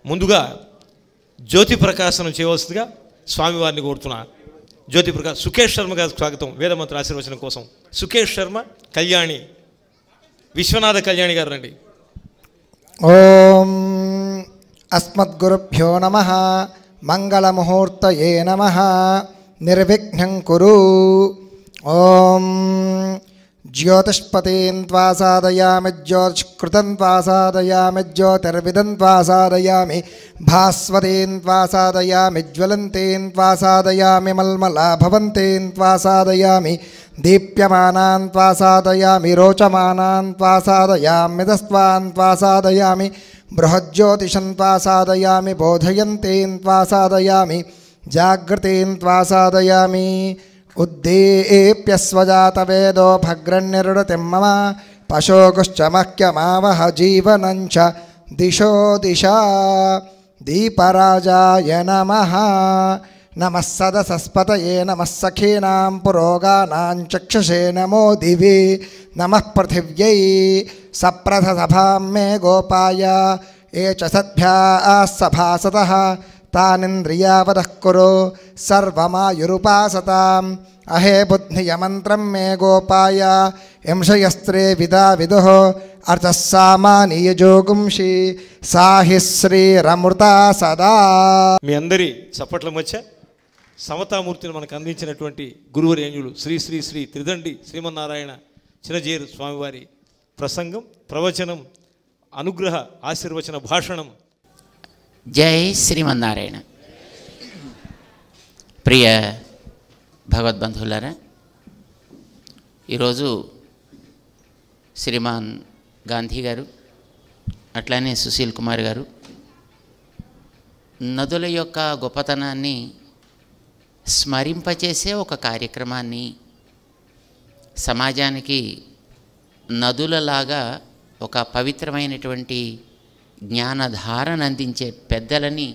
ముందుగా జ్యోతి ప్రకాశనం చేయవలసిందిగా స్వామివారిని కోరుతున్నా జ్యోతి ప్రకాశ్ సుకేష్ శర్మ గారికి స్వాగతం వేదమంత్ర ఆశీర్వచనం కోసం సుకేష్ శర్మ కళ్యాణి విశ్వనాథ కళ్యాణి గారు రండి ఓం అస్మద్గురుభ్యో నమ మంగళముహూర్తయే నమ నిర్విఘ్నం కురు ఓం జ్యోతిష్పతీం త్వా సాధయామి జ్యోతిష్కృతం త్వా సాధయామి జ్యోతిర్విదం త్వా సాధయామి భాస్వతీం త్వా సాధయామి జ్వలంతీం త్వా సాధయామి మల్మలా భవంతీం త్వా సాధయామి దీప్యమానాన్ త్వా సాధయామి రోచమానాన్ త్వా సాధయామ్యదస్త్వాన్ త్వా సాధయామి బృహజ్యోతిషం త్వా సాధయామి బోధయంతీం త్వా సాధయామి జాగృతీం త్వా సాధయామి ఉద్దీప్యస్వజాతవేదో భగ్రన్నిరుడతిం మమ పశోగుశ్చ మహ్యమావహ జీవనంచ దిశో దిశా దీపరాజాయ నమ నమः సదసస్పతయే నమः సఖీనాం పురోగానాం చక్షుషే నమో దివి నమः పృథివ్యై సప్రథసభాం మే గోపాయ ఏ చ సద్భ్యా సభాసతः తానింద్రియావదః కురు సర్వమాయురుపాసతాం అహే బుద్ధియమంత్రం మే గోపాయ యంషయస్త్రే విదా విదుః అర్థः సామానీయజోగుంషి సాహి శ్రీరమృతా సదా మీ అందరి చప్పట్ల మధ్య సమతామూర్తిని మనకు అందించినటువంటి గురువరేణ్యులు శ్రీ శ్రీ శ్రీ త్రిదండి శ్రీమన్నారాయణ చిన్నజేరు స్వామివారి ప్రసంగం ప్రవచనం అనుగ్రహ ఆశీర్వచన భాషణం జై శ్రీమన్నారాయణ ప్రియ భగవద్బంధువులారా ఈరోజు శ్రీమాన్ గాంధీ గారు అట్లానే సుశీల్ కుమార్ గారు నదుల యొక్క గొప్పతనాన్ని స్మరింపచేసే ఒక కార్యక్రమాన్ని సమాజానికి నదులలాగా ఒక పవిత్రమైనటువంటి జ్ఞానధారణ అందించే పెద్దలని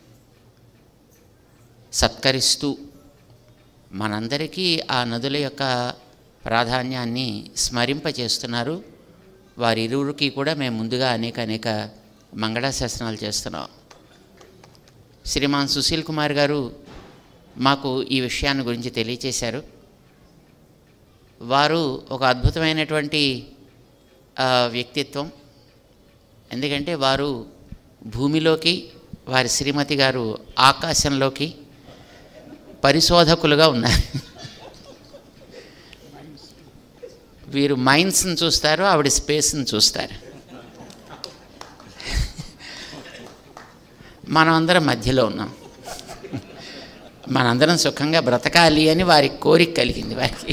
సత్కరిస్తూ మనందరికీ ఆ నదుల యొక్క ప్రాధాన్యాన్ని స్మరింపచేస్తున్నారు వారిరువురికి కూడా మేము ముందుగా అనేక అనేక మంగళాశాసనాలు చేస్తున్నాం శ్రీమాన్ సుశీల్ కుమార్ గారు మాకు ఈ విషయాన్ని గురించి తెలియచేశారు వారు ఒక అద్భుతమైనటువంటి ఆ, వ్యక్తిత్వం ఎందుకంటే వారు భూమిలోకి వారి శ్రీమతి గారు ఆకాశంలోకి పరిశోధకులుగా ఉన్నారు వీరు మైన్స్ని చూస్తారు ఆవిడ స్పేస్ని చూస్తారు మనమందరం మధ్యలో ఉన్నాం మనందరం సుఖంగా బ్రతకాలి అని వారి కోరిక కలిగింది వారికి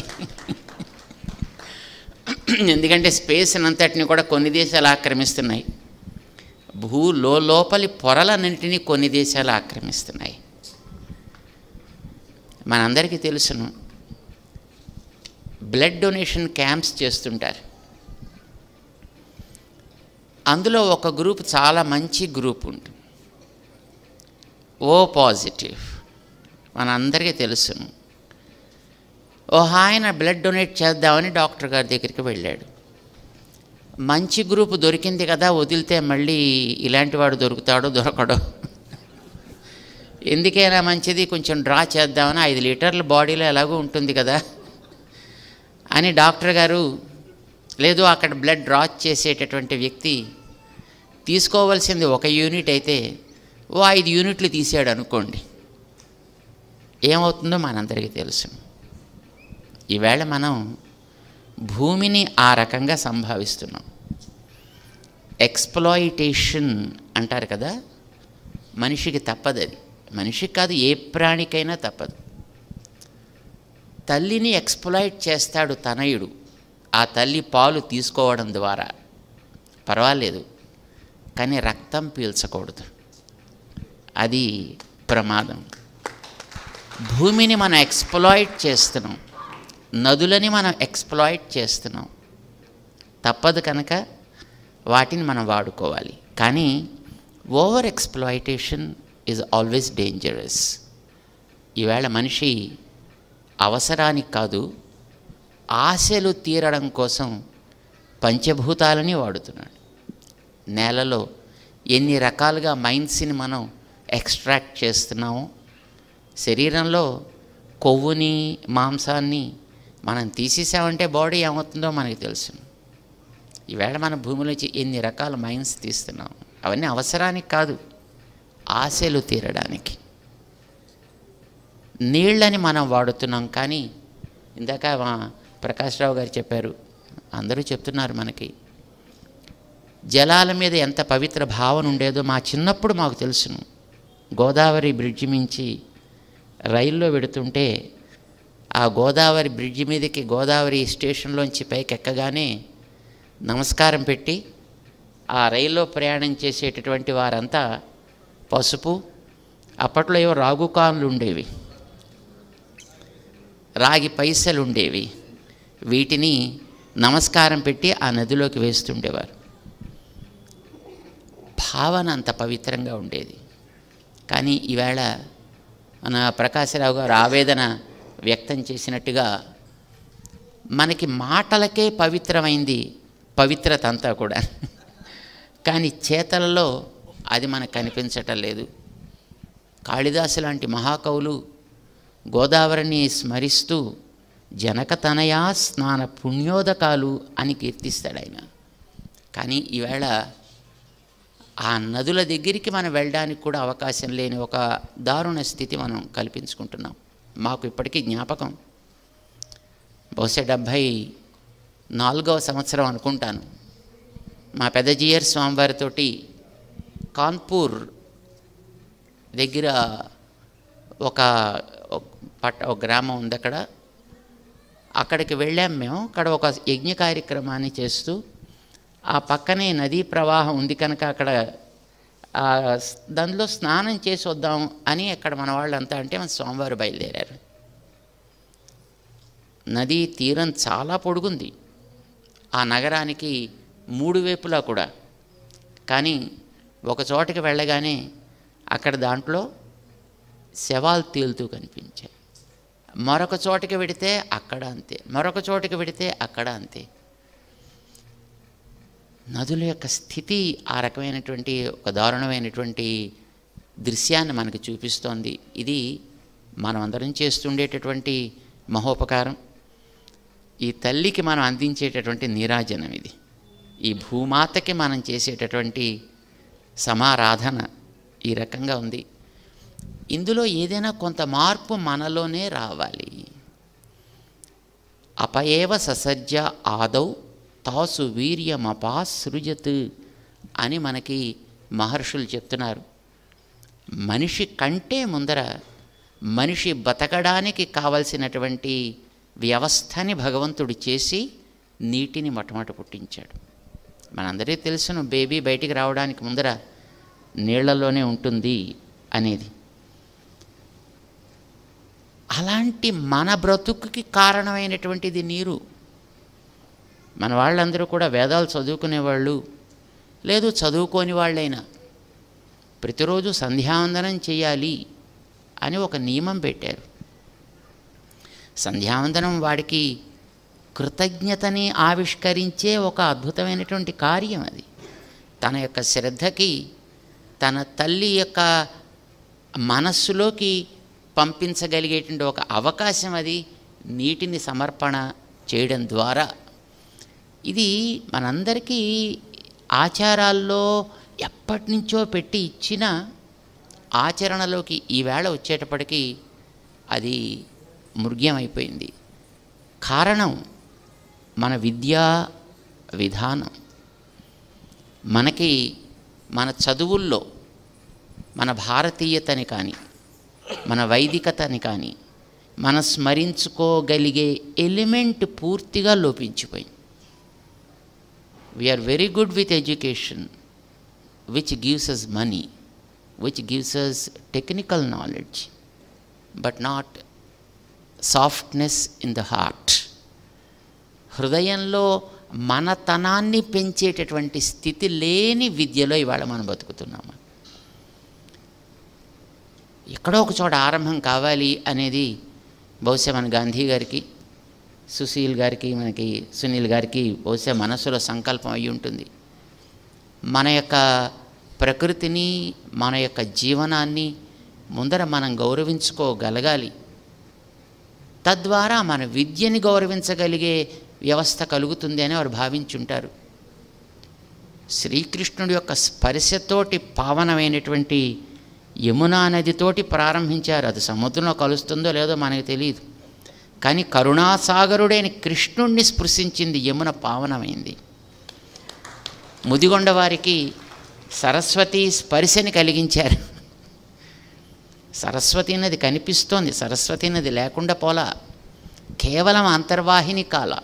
ఎందుకంటే స్పేస్ అంతటిని కూడా కొన్ని దేశాలు ఆక్రమిస్తున్నాయి భూ లో లోపలి పొరలన్నింటినీ కొన్ని దేశాలు ఆక్రమిస్తున్నాయి మనందరికీ తెలుసును బ్లడ్ డొనేషన్ క్యాంప్స్ చేస్తుంటారు అందులో ఒక గ్రూప్ చాలా మంచి గ్రూప్ ఉంటుంది ఓ పాజిటివ్ మనందరికీ తెలుసును ఓ ఆయన బ్లడ్ డొనేట్ చేద్దామని డాక్టర్ గారి దగ్గరికి వెళ్ళాడు మంచి గ్రూప్ దొరికింది కదా వదిలితే మళ్ళీ ఇలాంటి వాడు దొరుకుతాడో దొరకడో ఎందుకైనా మంచిది కొంచెం డ్రా చేద్దామని ఐదు లీటర్ల బాడీలో ఎలాగో ఉంటుంది కదా అని డాక్టర్ గారు లేదు అక్కడ బ్లడ్ డ్రా చేసేటటువంటి వ్యక్తి తీసుకోవాల్సింది ఒక యూనిట్ అయితే ఓ ఐదు యూనిట్లు తీసాడు అనుకోండి ఏమవుతుందో మనందరికీ తెలుసు ఈవేళ మనం భూమిని ఆ రకంగా సంభావిస్తున్నాం ఎక్స్ప్లాయిటేషన్ అంటారు కదా మనిషికి తప్పదు అది మనిషికి కాదు ఏ ప్రాణికైనా తప్పదు తల్లిని ఎక్స్ప్లాయిట్ చేస్తాడు తనయుడు ఆ తల్లి పాలు తీసుకోవడం ద్వారా పర్వాలేదు కానీ రక్తం పీల్చకూడదు అది ప్రమాదం భూమిని మనం ఎక్స్ప్లాయిట్ చేస్తున్నాం నదులని మనం ఎక్స్ప్లాయిట్ చేస్తున్నాం తప్పదు కనుక వాటిని మనం వాడుకోవాలి కానీ over exploitation is always dangerous ఈవేళ మనిషి అవసరానికి కాదు ఆశలు తీరడం కోసం పంచభూతాలని వాడుతున్నాడు నేలలో ఎన్ని రకాలుగా మైండ్స్ని మనం ఎక్స్ట్రాక్ట్ చేస్తున్నామో శరీరంలో కొవ్వుని మాంసాన్ని మనం తీసేసామంటే బాడీ ఏమవుతుందో మనకి తెలుసు ఈవేళ మన భూమిలోంచి ఎన్ని రకాల మైండ్స్ తీస్తున్నాం అవన్నీ అవసరానికి కాదు ఆశలు తీరడానికి నీళ్ళని మనం వాడుతున్నాం కానీ ఇందాక మా ప్రకాశ్రావు గారు చెప్పారు అందరూ చెప్తున్నారు మనకి జలాల మీద ఎంత పవిత్ర భావన ఉండేదో మా చిన్నప్పుడు మాకు తెలుసును గోదావరి బ్రిడ్జి మించి రైల్లో వెడుతుంటే ఆ గోదావరి బ్రిడ్జి మీదకి గోదావరి స్టేషన్లోంచి పైకి ఎక్కగానే నమస్కారం పెట్టి ఆ రైల్లో ప్రయాణం చేసేటటువంటి వారంతా పసుపు అప్పట్లో ఏవో రాగు కాన్లు ఉండేవి రాగి పైసలు ఉండేవి వీటిని నమస్కారం పెట్టి ఆ నదిలోకి వేస్తుండేవారు భావన అంత పవిత్రంగా ఉండేది కానీ ఈవేళ మన ప్రకాశరావు గారు ఆవేదన వ్యక్తం చేసినట్టుగా మనకి మాటలకే పవిత్రమైంది పవిత్రత అంతా కూడా కానీ చేతలలో అది మనకు కనిపించటం లేదు కాళిదాసు లాంటి మహాకవులు గోదావరిని స్మరిస్తూ జనకతనయా స్నాన పుణ్యోదకాలు అని కీర్తిస్తాడు ఆయన కానీ ఈవేళ ఆ నదుల దగ్గరికి మనం వెళ్ళడానికి కూడా అవకాశం లేని ఒక దారుణ స్థితి మనం కల్పించుకుంటున్నాం మాకు ఇప్పటికీ జ్ఞాపకం బహుశా డెబ్భై నాలుగవ సంవత్సరం అనుకుంటాను మా పెద్ద జియర్ స్వామివారితోటి కాన్పూర్ దగ్గర ఒక ఒక పట్ట ఒక గ్రామం ఉంది అక్కడ అక్కడికి వెళ్ళాం మేము అక్కడ ఒక యజ్ఞ కార్యక్రమాన్ని చేస్తూ ఆ పక్కనే నదీ ప్రవాహం ఉంది కనుక అక్కడ ఆ స్- దానిలో స్నానం చేసి వద్దాం అని అక్కడ మన వాళ్ళంతా అంటే మన స్వామివారు బయలుదేరారు నదీ తీరం చాలా పొడుగుంది ఆ నగరానికి మూడు వైపులా కూడా కానీ ఒక చోటకి వెళ్ళగానే అక్కడ దాంట్లో శవాలు తేలుతూ కనిపించాయి మరొక చోటకి వెడితే అక్కడ అంతే మరొక చోటకి వెడితే అక్కడ అంతే నదుల యొక్క స్థితి ఆ రకమైనటువంటి ఒక దారుణమైనటువంటి దృశ్యాన్ని మనకు చూపిస్తోంది ఇది మనం అందరం చేస్తుండేటటువంటి మహోపకారం ఈ తల్లికి మనం అందించేటటువంటి నీరాజనం ఇది ఈ భూమాతకి మనం చేసేటటువంటి సమారాధన ఈ రకంగా ఉంది ఇందులో ఏదైనా కొంత మార్పు మనలోనే రావాలి అపయేవ ససజ్జ ఆదౌ తాసు వీర్యమపాసృజత్ అని మనకి మహర్షులు చెప్తున్నారు మనిషి కంటే ముందర మనిషి బతకడానికి కావలసినటువంటి వ్యవస్థని భగవంతుడు చేసి నీటిని మొట్టమొదట పుట్టించాడు మనందరికీ తెలుసును బేబీ బయటికి రావడానికి ముందర నీళ్లలోనే ఉంటుంది అనేది అలాంటి మన బ్రతుకుకి కారణమైనటువంటిది నీరు మన వాళ్ళందరూ కూడా వేదాలు చదువుకునేవాళ్ళు లేదు చదువుకోని వాళ్ళైనా ప్రతిరోజు సంధ్యావందనం చేయాలి అని ఒక నియమం పెట్టారు సంధ్యావందనం వాడికి కృతజ్ఞతని ఆవిష్కరించే ఒక అద్భుతమైనటువంటి కార్యం అది తన యొక్క శ్రద్ధకి తన తల్లి యొక్క మనస్సులోకి పంపించగలిగేటువంటి ఒక అవకాశం అది నీటిని సమర్పణ చేయడం ద్వారా ఇది మనందరికీ ఆచారాల్లో ఎప్పటి నుంచో పెట్టి ఇచ్చిన ఆచరణలోకి ఈవేళ వచ్చేటప్పటికి అది మృగ్యమైపోయింది కారణం మన విద్యా విధానం మనకి మన చదువుల్లో మన భారతీయతని కానీ మన వైదికతని కానీ మన స్మరించుకోగలిగే ఎలిమెంట్ పూర్తిగా లోపించిపోయింది we are very good with education which gives us money which gives us technical knowledge but not softness in the heart హృదయంలో మనతనాన్ని పెంచేటటువంటి స్థితి లేని విద్యలో ఇవాళ మనం బతుకుతున్నాము ఎక్కడో ఒక చోట ఆరంభం కావాలి అనేది బహుశా మన గాంధీ గారికి సుశీల్ గారికి మనకి సునీల్ గారికి బహుశా మనసులో సంకల్పం అయి ఉంటుంది మన యొక్క ప్రకృతిని మన యొక్క జీవనాన్ని ముందర మనం గౌరవించుకోగలగాలి తద్వారా మన విద్యని గౌరవించగలిగే వ్యవస్థ కలుగుతుంది అని వారు భావించుంటారు శ్రీకృష్ణుడి యొక్క స్పర్శతోటి పావనమైనటువంటి యమునా నదితోటి ప్రారంభించారు అది సముద్రంలో కలుస్తుందో లేదో మనకు తెలియదు కానీ కరుణాసాగరుడైన కృష్ణుణ్ణి స్పృశించింది యమున పావనమైంది ముదిగొండ వారికి సరస్వతి స్పర్శని కలిగించారు సరస్వతి నది కనిపిస్తోంది సరస్వతి నది లేకుండా పోలా కేవలం అంతర్వాహిని కాల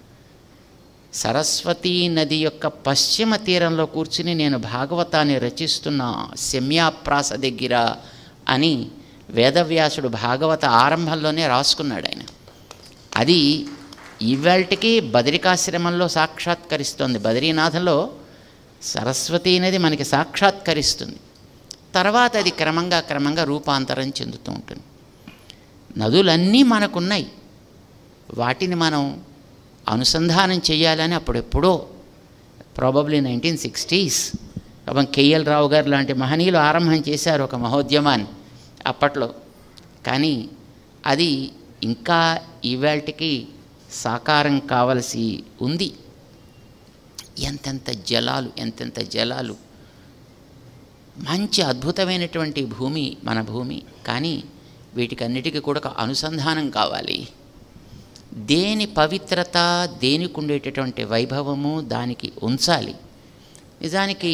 సరస్వతీ నది యొక్క పశ్చిమ తీరంలో కూర్చుని నేను భాగవతాన్ని రచిస్తున్నా శమ్యాప్రాస దగ్గర అని వేదవ్యాసుడు భాగవత ఆరంభంలోనే రాసుకున్నాడు ఆయన అది ఇవాళకి బదరికాశ్రమంలో సాక్షాత్కరిస్తోంది బద్రీనాథంలో సరస్వతీ నది మనకి సాక్షాత్కరిస్తుంది తర్వాత అది క్రమంగా క్రమంగా రూపాంతరం చెందుతూ ఉంటుంది నదులన్నీ మనకున్నాయి వాటిని మనం అనుసంధానం చేయాలని అప్పుడెప్పుడో ప్రాబబ్లీ నైన్టీన్ సిక్స్టీస్ పాపం కేఎల్ రావు గారు లాంటి మహనీయులు ఆరంభం చేశారు ఒక మహోద్యమాన్ని అప్పట్లో కానీ అది ఇంకా ఈవేళకి సాకారం కావలసి ఉంది ఎంతెంత జలాలు ఎంతెంత జలాలు మంచి అద్భుతమైనటువంటి భూమి మన భూమి కానీ వీటికన్నిటికీ కూడా ఒక అనుసంధానం కావాలి దేని పవిత్రత దేనికి ఉండేటటువంటి వైభవము దానికి ఉంచాలి నిజానికి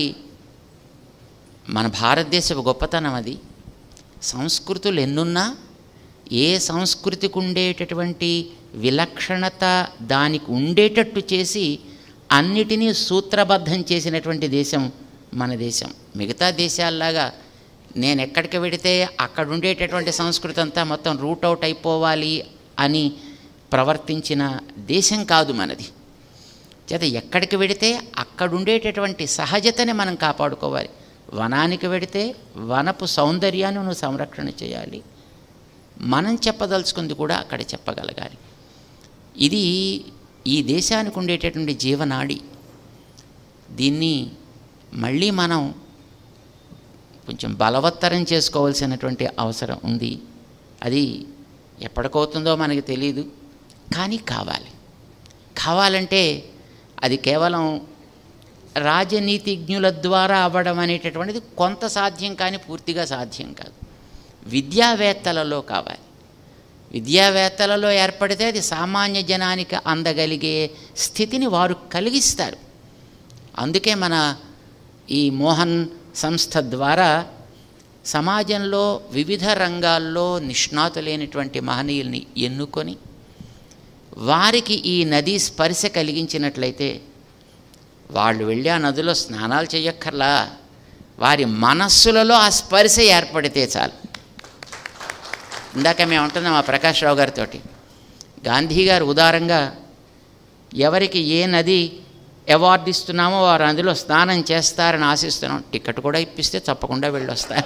మన భారతదేశపు గొప్పతనం అది సంస్కృతులు ఎన్నున్నా ఏ సంస్కృతికి ఉండేటటువంటి విలక్షణత దానికి ఉండేటట్టు చేసి అన్నిటినీ సూత్రబద్ధం చేసినటువంటి దేశం మన దేశం మిగతా దేశాల్లాగా నేను ఎక్కడికి వెడితే అక్కడ ఉండేటటువంటి సంస్కృతి అంతా మొత్తం రూట్ అవుట్ అయిపోవాలి అని ప్రవర్తించిన దేశం కాదు మనది చేత ఎక్కడికి వెడితే అక్కడ ఉండేటటువంటి సహజతని మనం కాపాడుకోవాలి వనానికి వెడితే వనపు సౌందర్యాన్ని నువ్వు సంరక్షణ చేయాలి మనం చెప్పదలుచుకుంది కూడా అక్కడ చెప్పగలగాలి ఇది ఈ దేశానికి ఉండేటటువంటి జీవనాడి దీన్ని మళ్ళీ మనం కొంచెం బలవత్తరం చేసుకోవాల్సినటువంటి అవసరం ఉంది అది ఎప్పటికవుతుందో మనకి తెలియదు కానీ కావాలి కావాలంటే అది కేవలం రాజనీతిజ్ఞుల ద్వారా అవ్వడం అనేటటువంటిది కొంత సాధ్యం కానీ పూర్తిగా సాధ్యం కాదు విద్యావేత్తలలో కావాలి విద్యావేత్తలలో ఏర్పడితే అది సామాన్య జనానికి అందగలిగే స్థితిని వారు కలిగిస్తారు అందుకే మన ఈ మోహన్ సంస్థ ద్వారా సమాజంలో వివిధ రంగాల్లో నిష్ణాతులైనటువంటి మహనీయుల్ని ఎన్నుకొని వారికి ఈ నదీ స్పర్శ కలిగించినట్లయితే వాళ్ళు వెళ్ళి ఆ నదిలో స్నానాలు చేయక్కర్లా వారి మనస్సులలో ఆ స్పర్శ ఏర్పడితే చాలు ఇందాక మేము ఉంటున్నాం ఆ ప్రకాష్ రావు గారితో గాంధీ గారు ఉదారంగా ఎవరికి ఏ నది అవార్డు ఇస్తున్నామో వారు అందులో స్నానం చేస్తారని ఆశిస్తున్నాం టికెట్ కూడా ఇప్పిస్తే తప్పకుండా వెళ్ళొస్తారు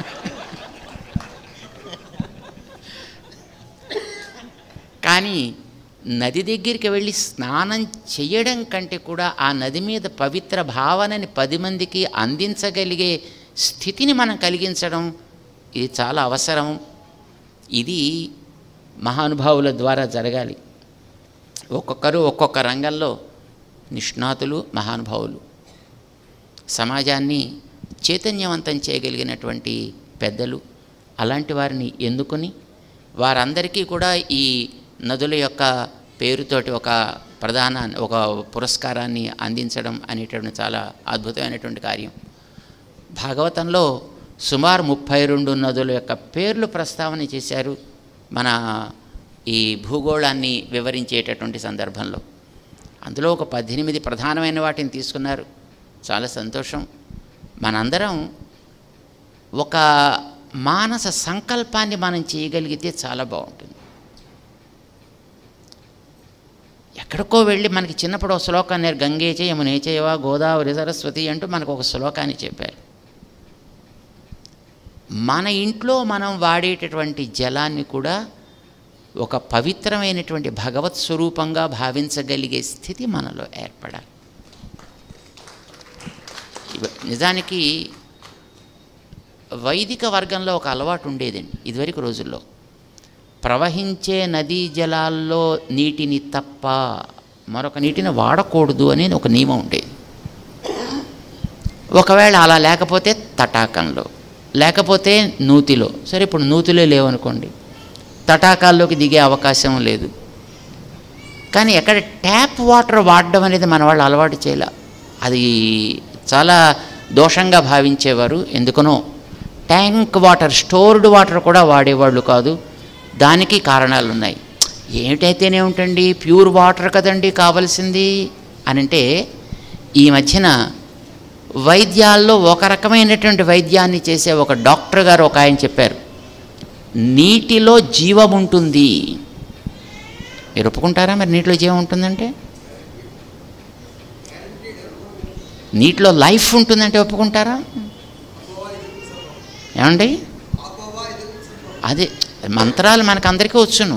కానీ నది దగ్గరికి వెళ్ళి స్నానం చేయడం కంటే కూడా ఆ నది మీద పవిత్ర భావనని పది మందికి అందించగలిగే స్థితిని మనం కలిగించడం ఇది చాలా అవసరం ఇది మహానుభావుల ద్వారా జరగాలి ఒక్కొక్కరు ఒక్కొక్క రంగంలో నిష్ణాతులు మహానుభావులు సమాజాన్ని చైతన్యవంతం చేయగలిగినటువంటి పెద్దలు అలాంటి వారిని ఎన్నుకొని వారందరికీ కూడా ఈ నదుల యొక్క పేరుతోటి ఒక ప్రధాన ఒక పురస్కారాన్ని అందించడం అనేటువంటి చాలా అద్భుతమైనటువంటి కార్యం భాగవతంలో సుమారు ముప్పై రెండు నదుల యొక్క పేర్లు ప్రస్తావన చేశారు మన ఈ భూగోళాన్ని వివరించేటటువంటి సందర్భంలో అందులో ఒక పద్దెనిమిది ప్రధానమైన వాటిని తీసుకున్నారు చాలా సంతోషం మనందరం ఒక మానస సంకల్పాన్ని మనం చేయగలిగితే చాలా బాగుంటుంది ఎక్కడికో వెళ్ళి మనకి చిన్నప్పుడు ఒక శ్లోకాన్ని నేర్పు, గంగే చేయమునే చేయవా గోదావరి సరస్వతి అంటూ మనకు ఒక శ్లోకాన్ని చెప్పారు మన ఇంట్లో మనం వాడేటటువంటి జలాన్ని కూడా ఒక పవిత్రమైనటువంటి భగవత్ స్వరూపంగా భావించగలిగే స్థితి మనలో ఏర్పడాలి ఇవ- నిజానికి వైదిక వర్గంలో ఒక అలవాటు ఉండేదండి ఇదివరకు రోజుల్లో ప్రవహించే నదీ జలాల్లో నీటిని తప్ప మరొక నీటిని వాడకూడదు అనేది ఒక నియమం ఉండేది ఒకవేళ అలా లేకపోతే తటాకంలో లేకపోతే నూతిలో సరే ఇప్పుడు నూతిలో లేవనుకోండి తటాకాల్లోకి దిగే అవకాశం లేదు కానీ ఎక్కడ ట్యాప్ వాటర్ వాడడం అనేది మన వాళ్ళు అలవాటు చేయాల అది చాలా దోషంగా భావించేవారు ఎందుకనో ట్యాంక్ వాటర్ స్టోర్డ్ వాటర్ కూడా వాడేవాళ్ళు కాదు దానికి కారణాలు ఉన్నాయి ఏమిటైతేనే ఉంటండి ప్యూర్ వాటర్ కదండి కావలసింది అని అంటే ఈ మధ్యన వైద్యాల్లో ఒక రకమైనటువంటి వైద్యాన్ని చేసే ఒక డాక్టర్ గారు ఒక ఆయన చెప్పారు నీటిలో జీవం ఉంటుంది మీరు ఒప్పుకుంటారా మరి నీటిలో జీవం ఉంటుందంటే నీటిలో లైఫ్ ఉంటుందంటే ఒప్పుకుంటారా ఏమండి అదే మంత్రాలు మనకు అందరికీ వచ్చును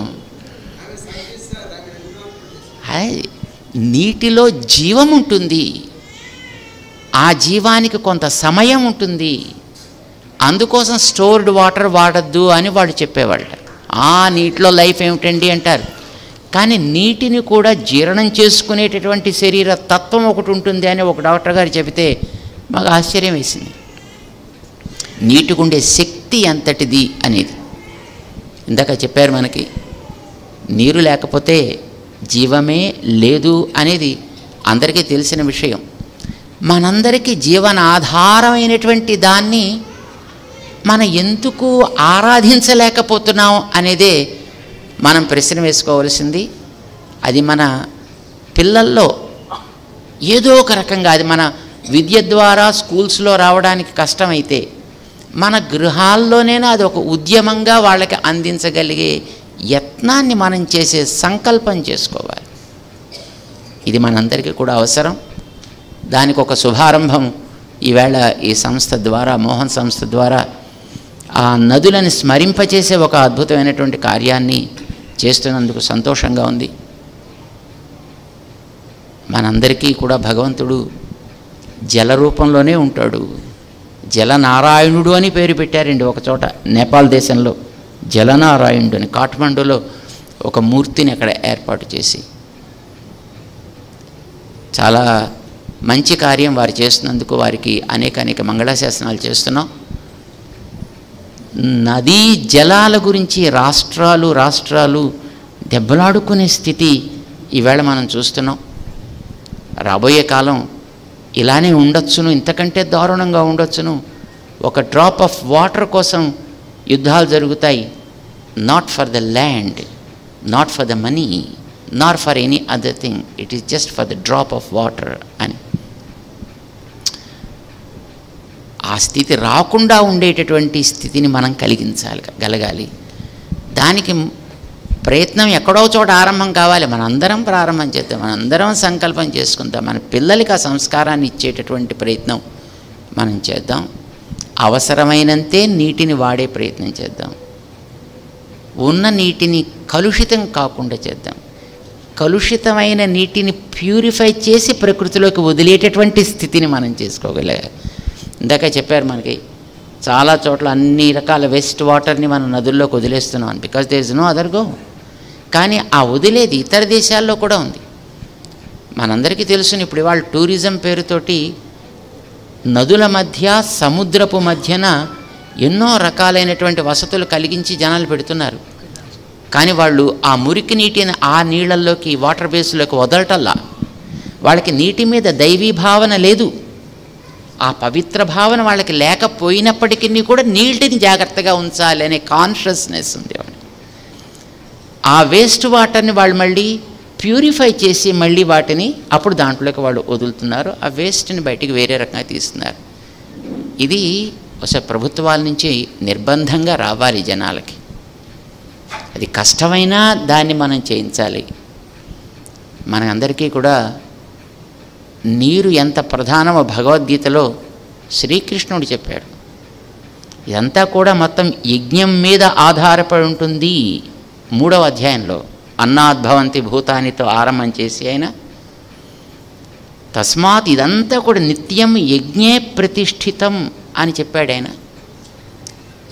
హాయ్, నీటిలో జీవం ఉంటుంది ఆ జీవానికి కొంత సమయం ఉంటుంది అందుకోసం స్టోర్డ్ వాటర్ వాడద్దు అని వాడు చెప్పేవాళ్ళు ఆ నీటిలో లైఫ్ ఏమిటండి అంటారు కానీ నీటిని కూడా జీర్ణం చేసుకునేటటువంటి శరీర తత్వం ఒకటి ఉంటుంది అని ఒక డాక్టర్ గారు చెబితే మాకు ఆశ్చర్యం వేసింది నీటికి ఉండే శక్తి అంతటిది అనేది ఇందాక చెప్పారు మనకి నీరు లేకపోతే జీవమే లేదు అనేది అందరికీ తెలిసిన విషయం మనందరికీ జీవన ఆధారమైనటువంటి దాన్ని మనం ఎందుకు ఆరాధించలేకపోతున్నాం అనేదే మనం ప్రశ్న వేసుకోవాల్సింది అది మన పిల్లల్లో ఏదో ఒక రకంగా అది మన విద్య ద్వారా స్కూల్స్లో రావడానికి కష్టమైతే మన గృహాల్లోనైనా అది ఒక ఉద్యమంగా వాళ్ళకి అందించగలిగే యత్నాన్ని మనం చేసే సంకల్పం చేసుకోవాలి ఇది మనందరికీ కూడా అవసరం దానికి ఒక శుభారంభం ఈవేళ ఈ సంస్థ ద్వారా మోహన్ సంస్థ ద్వారా ఆ నదులను స్మరింపచేసే ఒక అద్భుతమైనటువంటి కార్యాన్ని చేస్తున్నందుకు సంతోషంగా ఉంది మనందరికీ కూడా భగవంతుడు జల రూపంలోనే ఉంటాడు జలనారాయణుడు అని పేరు పెట్టారండి ఒక చోట నేపాల్ దేశంలో జలనారాయణుడు అని కాఠ్మండూలో ఒక మూర్తిని అక్కడ ఏర్పాటు చేసి చాలా మంచి కార్యం వారు చేస్తున్నందుకు వారికి అనేక అనేక మంగళాశాసనాలు చేస్తున్నాం నదీ జలాల గురించి రాష్ట్రాలు రాష్ట్రాలు దెబ్బలాడుకునే స్థితి ఈవేళ మనం చూస్తున్నాం రాబోయే కాలం ఇలానే ఉండొచ్చును ఇంతకంటే దారుణంగా ఉండొచ్చును ఒక డ్రాప్ ఆఫ్ వాటర్ కోసం యుద్ధాలు జరుగుతాయి not for the land not for the money not for any other thing it is just for the drop of water అని ఆ స్థితి రాకుండా ఉండేటటువంటి స్థితిని మనం కలిగించాలి గలగాలి దానికి ప్రయత్నం ఎక్కడో చోట ఆరంభం కావాలి మనందరం ప్రారంభం చేద్దాం మనందరం సంకల్పం చేసుకుందాం మన పిల్లలకి ఆ సంస్కారాన్ని ఇచ్చేటటువంటి ప్రయత్నం మనం చేద్దాం అవసరమైనంతే నీటిని వాడే ప్రయత్నం చేద్దాం ఉన్న నీటిని కలుషితం కాకుండా చేద్దాం కలుషితమైన నీటిని ప్యూరిఫై చేసి ప్రకృతిలోకి వదిలేటటువంటి స్థితిని మనం చేసుకోగలగాలి ఇందాక చెప్పారు మనకి చాలా చోట్ల అన్ని రకాల వేస్ట్ వాటర్ని మనం నదుల్లోకి వదిలేస్తున్నాం because there is no other go కానీ ఆ వదిలేది ఇతర దేశాల్లో కూడా ఉంది మనందరికీ తెలుసును ఇప్పుడు ఇవాళ టూరిజం పేరుతోటి నదుల మధ్య సముద్రపు మధ్యన ఎన్నో రకాలైనటువంటి వసతులు కలిగించి జనాలు పెడుతున్నారు కానీ వాళ్ళు ఆ మురికి నీటిని ఆ నీళ్ళల్లోకి వాటర్ బేస్లోకి వదలటల్లా వాళ్ళకి నీటి మీద దైవీ భావన లేదు ఆ పవిత్ర భావన వాళ్ళకి లేకపోయినప్పటికీ కూడా నీటిని జాగ్రత్తగా ఉంచాలి అనే కాన్షియస్నెస్ ఉంది వాళ్ళకి ఆ వేస్ట్ వాటర్ని వాళ్ళు మళ్ళీ ప్యూరిఫై చేసి మళ్ళీ వాటిని అప్పుడు దాంట్లోకి వాళ్ళు వదులుతున్నారు ఆ వేస్ట్ని బయటికి వేరే రకంగా తీస్తున్నారు ఇది ఒకసారి ప్రభుత్వాల నుంచి నిర్బంధంగా రావాలి జనాలకి అది కష్టమైనా దాన్ని మనం చేయించాలి మనందరికీ కూడా నీరు ఎంత ప్రధానమో భగవద్గీతలో శ్రీకృష్ణుడు చెప్పాడు ఇదంతా కూడా మొత్తం యజ్ఞం మీద ఆధారపడి ఉంటుంది మూడవ అధ్యాయంలో అన్నాద్భవంతి భూతానితో ఆరంభం చేసి ఆయన తస్మాత్ ఇదంతా కూడా నిత్యం యజ్ఞే ప్రతిష్ఠితం అని చెప్పాడు ఆయన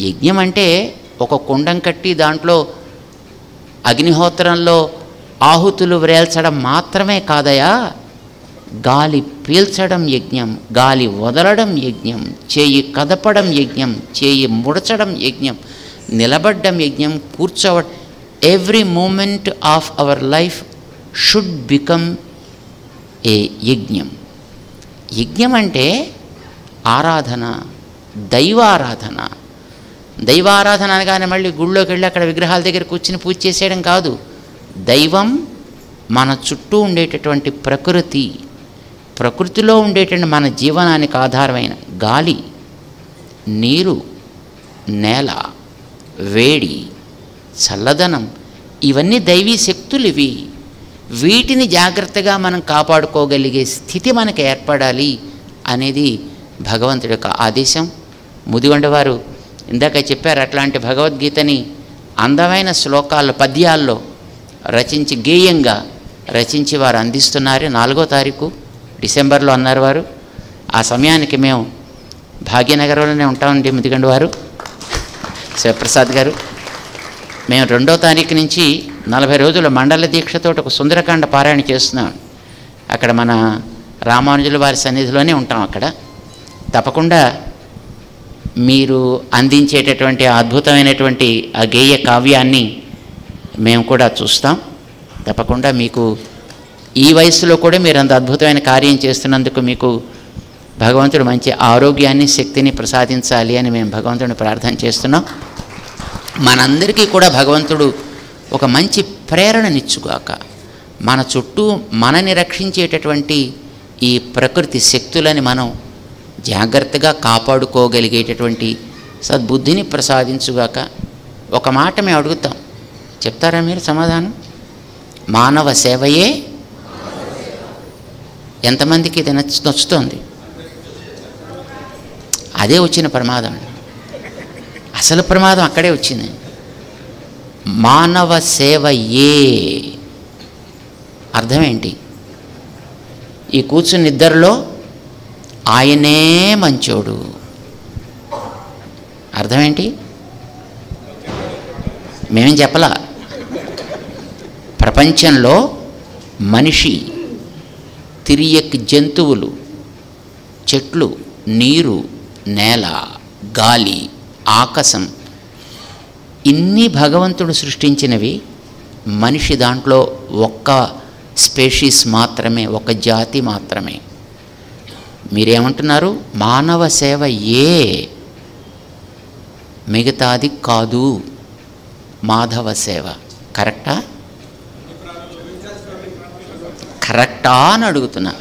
యజ్ఞం అంటే ఒక కుండం కట్టి దాంట్లో అగ్నిహోత్రంలో ఆహుతులు వ్రేల్చడం మాత్రమే కాదయా గాలి పీల్చడం యజ్ఞం గాలి వదలడం యజ్ఞం చేయి కదపడం యజ్ఞం చేయి ముడచడం యజ్ఞం నిలబడ్డం యజ్ఞం కూర్చోవ every moment of our life should become a yagnam యజ్ఞం అంటే ఆరాధన దైవారాధన దైవారాధన అనగానే మళ్ళీ గుళ్ళోకి వెళ్ళి అక్కడ విగ్రహాల దగ్గర కూర్చుని పూజ చేసేయడం కాదు దైవం మన చుట్టూ ఉండేటటువంటి ప్రకృతి ప్రకృతిలో ఉండేటువంటి మన జీవనానికి ఆధారమైన గాలి నీరు నేల వేడి చల్లదనం ఇవన్నీ దైవీ శక్తులు ఇవి వీటిని జాగ్రత్తగా మనం కాపాడుకోగలిగే స్థితి మనకు ఏర్పడాలి అనేది భగవంతుడి యొక్క ఆదేశం ముదిగొండవారు ఇందాక చెప్పారు అట్లాంటి భగవద్గీతని అందమైన శ్లోకాల్లో పద్యాల్లో రచించి గేయంగా రచించి వారు అందిస్తున్నారు నాలుగో తారీఖు డిసెంబర్లో అన్నారు వారు ఆ సమయానికి మేము భాగ్యనగరంలోనే ఉంటామండి ముదిగండి వారు శివప్రసాద్ గారు మేము రెండో తారీఖు నుంచి నలభై రోజుల మండల దీక్షతో ఒక సుందరకాండ పారాయణ చేస్తున్నాం అక్కడ మన రామానుజుల వారి సన్నిధిలోనే ఉంటాం అక్కడ తప్పకుండా మీరు అందించేటటువంటి ఆ అద్భుతమైనటువంటి ఆ గేయ కావ్యాన్ని మేము కూడా చూస్తాం తప్పకుండా మీకు ఈ వయసులో కూడా మీరు అంత అద్భుతమైన కార్యం చేస్తున్నందుకు మీకు భగవంతుడు మంచి ఆరోగ్యాన్ని శక్తిని ప్రసాదించాలి అని మేము భగవంతుడిని ప్రార్థన చేస్తున్నాం మనందరికీ కూడా భగవంతుడు ఒక మంచి ప్రేరణనిచ్చుగాక మన చుట్టూ మనని రక్షించేటటువంటి ఈ ప్రకృతి శక్తులని మనం జాగ్రత్తగా కాపాడుకోగలిగేటటువంటి సద్బుద్ధిని ప్రసాదించుగాక ఒక మాట మేము అడుగుతాం చెప్తారా మీరు సమాధానం మానవ సేవయే ఎంతమందికి ఇది నచ్చు నచ్చుతోంది అదే వచ్చిన ప్రమాదం అసలు ప్రమాదం అక్కడే వచ్చింది మానవ సేవ ఏ అర్థం ఏంటి ఈ కూర్చుని ఇద్దరిలో ఆయనే మంచోడు అర్థం ఏంటి మేమేం చెప్పలా ప్రపంచంలో మనిషి తిరియక్ జంతువులు చెట్లు నీరు నేల గాలి ఆకాశం ఇన్ని భగవంతుడు సృష్టించినవి మనిషి దాంట్లో ఒక్క స్పేషీస్ మాత్రమే ఒక జాతి మాత్రమే మీరేమంటున్నారు మానవ సేవ ఏ మిగతాది కాదు మాధవ సేవ కరెక్టా కరెక్టా అని అడుగుతున్నా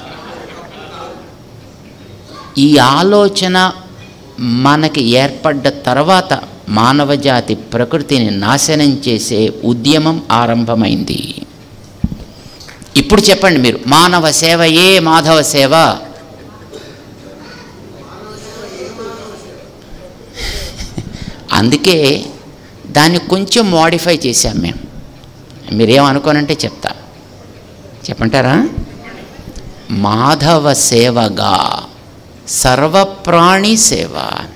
ఈ ఆలోచన మనకి ఏర్పడ్డ తర్వాత మానవ జాతి ప్రకృతిని నాశనం చేసే ఉద్యమం ఆరంభమైంది ఇప్పుడు చెప్పండి మీరు మానవ సేవ ఏ మాధవ సేవ అందుకే దాన్ని కొంచెం మోడిఫై చేశాం మేము మీరేమనుకోనంటే చెప్తా చెప్పంటారా మాధవ సేవగా సర్వప్రాణి సేవ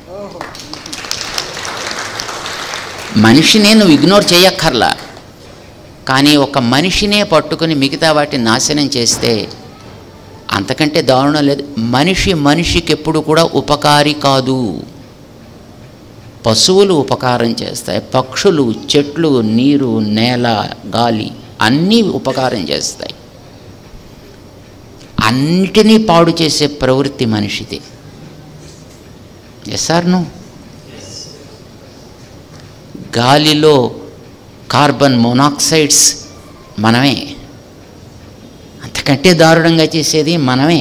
మనిషినే నువ్వు ఇగ్నోర్ చేయక్కర్లా కానీ ఒక మనిషినే పట్టుకుని మిగతా వాటిని నాశనం చేస్తే అంతకంటే దారుణం లేదు మనిషి మనిషికి ఎప్పుడు కూడా ఉపకారి కాదు పశువులు ఉపకారం చేస్తాయి పక్షులు చెట్లు నీరు నేల గాలి అన్నీ ఉపకారం చేస్తాయి అన్నిటినీ పాడు చేసే ప్రవృత్తి మనిషిది ఎస్ ఆర్ నో గాలిలో కార్బన్ మోనాక్సైడ్స్ మనమే అంతకంటే దారుణంగా చేసేది మనమే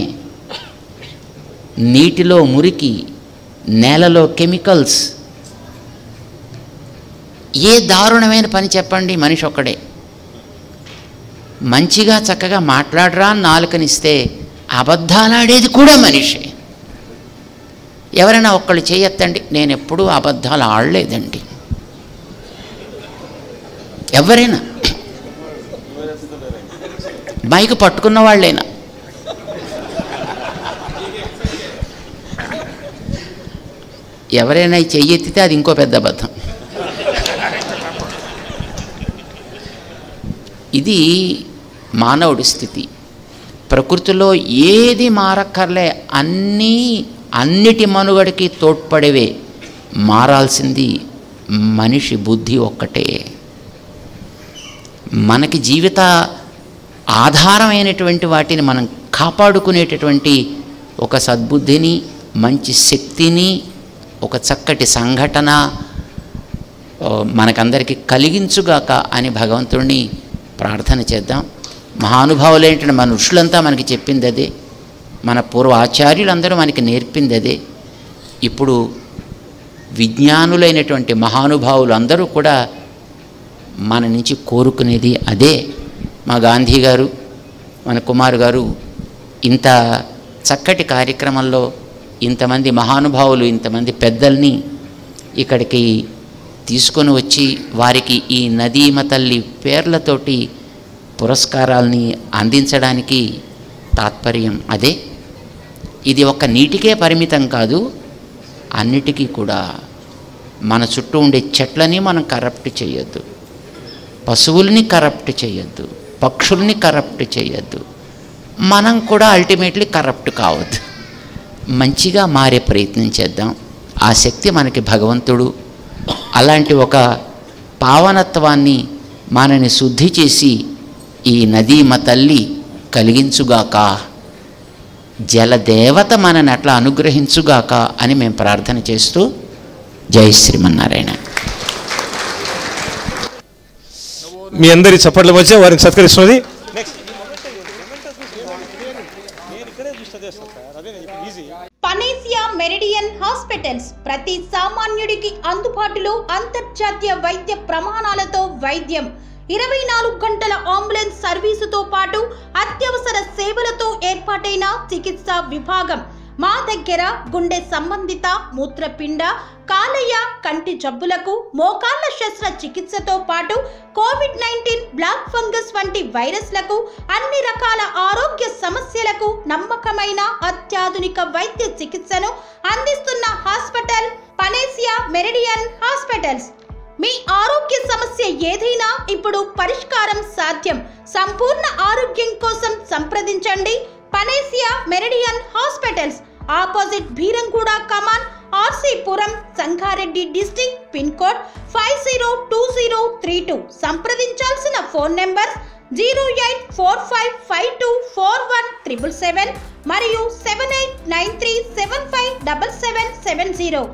నీటిలో మురికి నేలలో కెమికల్స్ ఏ దారుణమైన పని చెప్పండి మనిషి ఒక్కడే మంచిగా చక్కగా మాట్లాడరా అని నాలుకనిస్తే అబద్ధాలాడేది కూడా మనిషి ఎవరైనా ఒక్కళ్ళు చేయొత్తండి నేను ఎప్పుడూ అబద్ధాలు ఆడలేదండి ఎవరైనా మైక్ పట్టుకున్న వాళ్ళైనా ఎవరైనా ఈ చెయ్యి ఎత్తితే అది ఇంకో పెద్ద అబద్ధం ఇది మానవుడి స్థితి ప్రకృతిలో ఏది మారక్కర్లే అన్నీ అన్నిటి మనుగడకి తోడ్పడేవే మారాల్సింది మనిషి బుద్ధి ఒక్కటే మనకి జీవిత ఆధారమైనటువంటి వాటిని మనం కాపాడుకునేటటువంటి ఒక సద్బుద్ధిని మంచి శక్తిని ఒక చక్కటి సంఘటన ఓ, మనకందరికీ కలిగించుగాక అని భగవంతుడిని ప్రార్థన చేద్దాం మహానుభావులైనటువంటి మన ఋషులంతా మనకి చెప్పింది అదే మన పూర్వ ఆచార్యులందరూ మనకి నేర్పింది అదే ఇప్పుడు విజ్ఞానులైనటువంటి మహానుభావులు అందరూ కూడా మన నుంచి కోరుకునేది అదే మా గాంధీ గారు మన కుమార్ గారు ఇంత చక్కటి కార్యక్రమంలో ఇంతమంది మహానుభావులు ఇంతమంది పెద్దల్ని ఇక్కడికి తీసుకొని వచ్చి వారికి ఈ నదీమ తల్లి పేర్లతోటి పురస్కారాల్ని అందించడానికి తాత్పర్యం అదే ఇది ఒక్క నీటికే పరిమితం కాదు అన్నిటికీ కూడా మన చుట్టూ ఉండే చెట్లని మనం కరప్ట్ చేయొద్దు పశువుల్ని కరప్ట్ చేయొద్దు పక్షుల్ని కరప్ట్ చేయొద్దు మనం కూడా అల్టిమేట్లీ కరప్ట్ కావద్దు మంచిగా మారే ప్రయత్నం చేద్దాం ఆ శక్తి మనకి భగవంతుడు అలాంటి ఒక పావనత్వాన్ని మనని శుద్ధి చేసి ఈ నదీమ తల్లి కలిగించుగాక జలదేవత మనని అట్లా అనుగ్రహించుగాక అని మేము ప్రార్థన చేస్తూ జై శ్రీమన్నారాయణ మీ అందరి చప్పట్ల మధ్య వారిని సత్కరిస్తున్నది పనేసియా మెరిడియన్ హాస్పిటల్స్ ప్రతి సామాన్యుడికి అందుబాటులో అంతర్జాతీయ వైద్య ప్రమాణాలతో వైద్యం ఇరవై నాలుగు గంటల అంబులెన్స్ సర్వీసుతో పాటు అత్యవసర సేవలతో ఏర్పాటైన చికిత్సా విభాగం మా దగ్గర గుండె సంబంధిత మూత్రపిండ కాలేయ కంటి జబ్బులకు మోకాళ్ల శస్త్ర చికిత్సతో పాటు కోవిడ్ నైన్టీన్ బ్లాక్ ఫంగస్ వంటి వైరస్లకు అన్ని రకాల ఆరోగ్య సమస్యలకు నమ్మకమైన అత్యాధునిక వైద్య చికిత్సను అందిస్తున్న హాస్పిటల్ పనేసియా మెరిడియన్ హాస్పిటల్స్ మీ ఆరోగ్య సమస్య ఏదైనా ఇప్పుడు పరిష్కారం సాధ్యం సంపూర్ణ ఆరోగ్యం కోసం సంప్రదించండి Panacea Meridian Hospitals opposite Bheeramguda Kaman RC Puram Sangareddy district pin code five zero two zero three two సంప్రదించాల్సిన phone number zero eight four five five two four one triple seven మరియు seven eight nine three seven five double seven seven zero